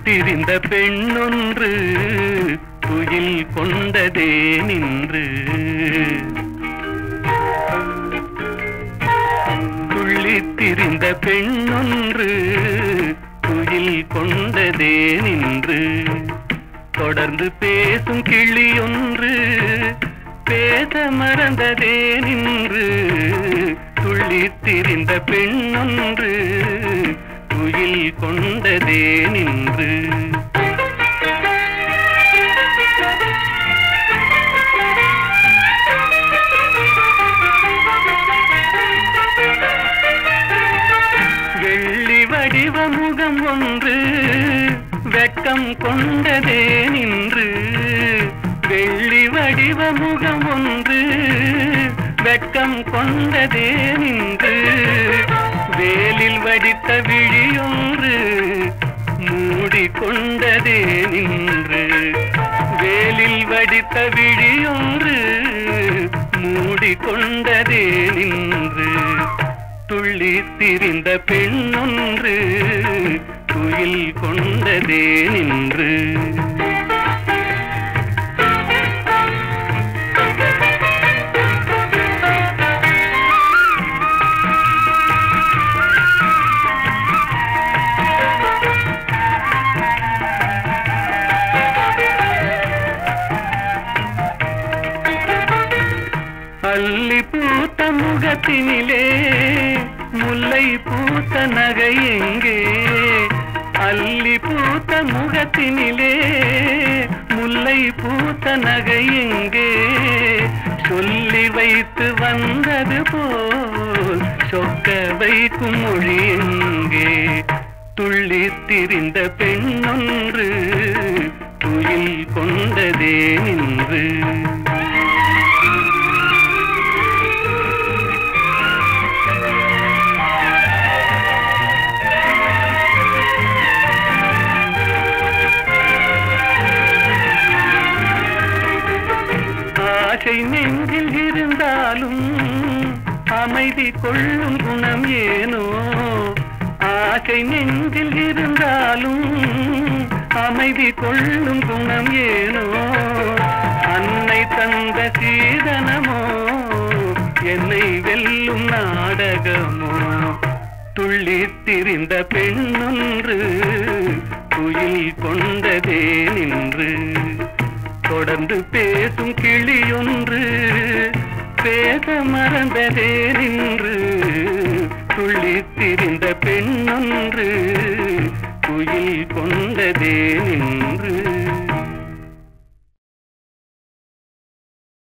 திரிந்த பெண்ணொன்று துயில் கொண்டதே நின்று துள்ளித் திரிந்த பெண்ணொன்று துயில் கொண்டதே நின்று தொடர்ந்து பேசும் கிளியொன்று பேச மறந்ததே நின்று துள்ளித் திரிந்த பெண்ணொன்று துயில் கொண்டதே நின்று வெள்ளி வடிவ முகம் ஒன்று வெட்கம் கொண்டதே நின்று வெள்ளி வடிவ முகம் ஒன்று வெட்கம் கொண்டதே நின்று வேலில் வடித்த விழியொன்று மூடிக்கொண்டதே நின்று வேலில் வடித்த விழியொன்று மூடிக்கொண்டதே நின்று துள்ளி திரிந்த பெண்ணொன்று துயில் கொண்டதே நின்று அள்ளி பூத்த முகத்தினிலே முல்லை பூத்த நகை எங்கே அள்ளி பூத்த முகத்தினிலே முல்லை பூத்த நகை எங்கே சொல்லி வைத்து வந்தது போல் சொக்க வைக்கும் மொழி எங்கே துள்ளி திரிந்த பெண்ணொன்று துயில் கொண்டதே நின்று ஆசை நெஞ்சில் இருந்தாலும் அமைதி கொள்ளும் குணம் ஏனோ ஆசை நெஞ்சில் இருந்தாலும் அமைதி கொள்ளும் குணம் ஏனோ அன்னை தந்த சீதனமோ என்னை வெல்லும் நாடகமோ துள்ளித் திரிந்த பெண்ணொன்று குயில் கொண்டதே நின்று தொடர்ந்து பேசும் கிளியொன்று பேச மறந்ததே நின்று துள்ளித் திரிந்த பெண்ணொன்று குயில் கொண்டதே நின்று